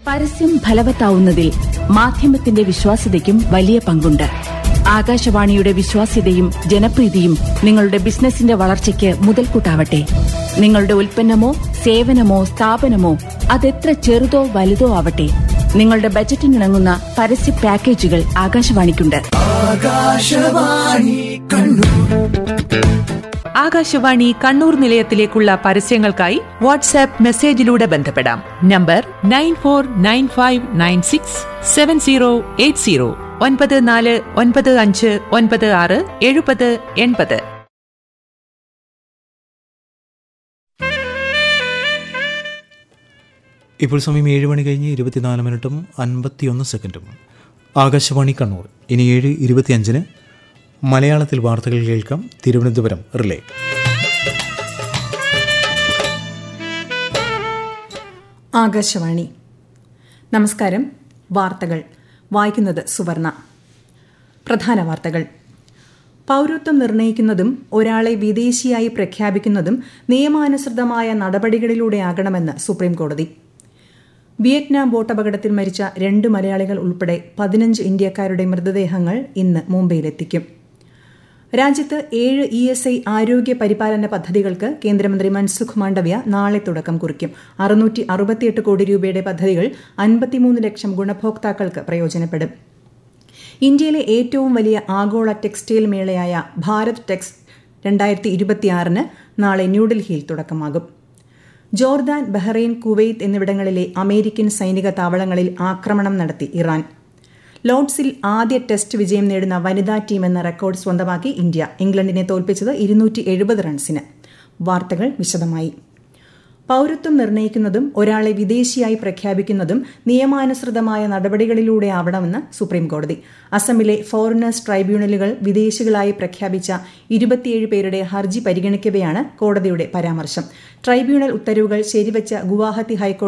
പരസ്യം ഫലവത്താവുന്നതിൽ മാധ്യമത്തിന്റെ വിശ്വാസ്യതയ്ക്കും വലിയ പങ്കുണ്ട് ആകാശവാണിയുടെ വിശ്വാസ്യതയും ജനപ്രീതിയും നിങ്ങളുടെ ബിസിനസിന്റെ വളർച്ചയ്ക്ക് മുതൽക്കൂട്ടാവട്ടെ നിങ്ങളുടെ ഉൽപ്പന്നമോ സേവനമോ സ്ഥാപനമോ അതെത്ര ചെറുതോ വലുതോ ആവട്ടെ നിങ്ങളുടെ ബജറ്റിനിണങ്ങുന്ന പരസ്യ പാക്കേജുകൾ ആകാശവാണിക്കുണ്ട് ആകാശവാണി കണ്ണൂർ നിലയത്തിലേക്കുള്ള പരസ്യങ്ങൾക്കായി വാട്സാപ്പ് മെസ്സേജിലൂടെ ബന്ധപ്പെടാം number nine four nine five nine six seven zero eight zero ഒൻപത് നാല് ഒൻപത് അഞ്ച് ഒൻപത് ആറ് എഴുപത് എൺപത് ഇപ്പോൾ സമയം ഏഴ് മണി കഴിഞ്ഞ് ഇരുപത്തിനാല് മിനിറ്റും അൻപത്തിയൊന്ന് സെക്കൻഡും ആകാശവാണി കണ്ണൂർ ഇനി ഏഴ് ഇരുപത്തിയഞ്ചിന് മലയാളത്തിൽ വാർത്തകൾ കേൾക്കാം തിരുവനന്തപുരം റിലേ ആകാശവാണി നമസ്കാരം വാർത്തകൾ വായിക്കുന്നത് സുവർണ പ്രധാന വാർത്തകൾ പൗരത്വം നിർണയിക്കുന്നതും ഒരാളെ വിദേശിയായി പ്രഖ്യാപിക്കുന്നതും നിയമാനുസൃതമായ നടപടികളിലൂടെയാകണമെന്ന് സുപ്രീംകോടതി വിയറ്റ്നാം ബോട്ടപകടത്തിൽ മരിച്ച രണ്ട് മലയാളികൾ ഉൾപ്പെടെ പതിനഞ്ച് ഇന്ത്യക്കാരുടെ മൃതദേഹങ്ങൾ ഇന്ന് മുംബൈയിലെത്തിക്കും രാജ്യത്ത് ഏഴ് ഇ എസ് ഐ ആരോഗ്യ പരിപാലന പദ്ധതികൾക്ക് കേന്ദ്രമന്ത്രി മൻസുഖ് മാണ്ഡവ്യ നാളെ തുടക്കം കുറിക്കും അറുന്നൂറ്റി അറുപത്തിയെട്ട് കോടി രൂപയുടെ പദ്ധതികൾ അൻപത്തിമൂന്ന് ലക്ഷം ഗുണഭോക്താക്കൾക്ക് പ്രയോജനപ്പെടും ഇന്ത്യയിലെ ഏറ്റവും വലിയ ആഗോള ടെക്സ്റ്റൈൽ മേളയായ ഭാരത് ടെക്സ് രണ്ടായിരത്തി ഇരുപത്തിയാറിന് നാളെ ന്യൂഡൽഹിയിൽ തുടക്കമാകും ജോർദാൻ ബഹ്റൈൻ കുവൈത്ത് എന്നിവിടങ്ങളിലെ അമേരിക്കൻ സൈനിക താവളങ്ങളിൽ ആക്രമണം നടത്തി ഇറാൻ ലോർഡ്സിൽ ആദ്യ ടെസ്റ്റ് വിജയം നേടുന്ന വനിതാ ടീം എന്ന റെക്കോർഡ് സ്വന്തമാക്കി ഇന്ത്യ ഇംഗ്ലണ്ടിനെ തോൽപ്പിച്ചത് ഇരുന്നൂറ്റി എഴുപത് റൺസിന് വാർത്തകൾ വിശദമായി പൌരത്വം നിർണയിക്കുന്നതും ഒരാളെ വിദേശിയായി പ്രഖ്യാപിക്കുന്നതും നിയമാനുസൃതമായ നടപടികളിലൂടെയാവണമെന്ന് സുപ്രീംകോടതി അസമിലെ ഫോറിനേഴ്സ് ട്രൈബ്യൂണലുകൾ വിദേശികളായി പ്രഖ്യാപിച്ച ഇരുപത്തിയേഴ് പേരുടെ ഹർജി പരിഗണിക്കവെയാണ് കോടതിയുടെ പരാമർശം ട്രൈബ്യൂണൽ ഉത്തരവുകൾ ശരിവച്ച ഗുവാഹത്തി ഹൈക്കോടതി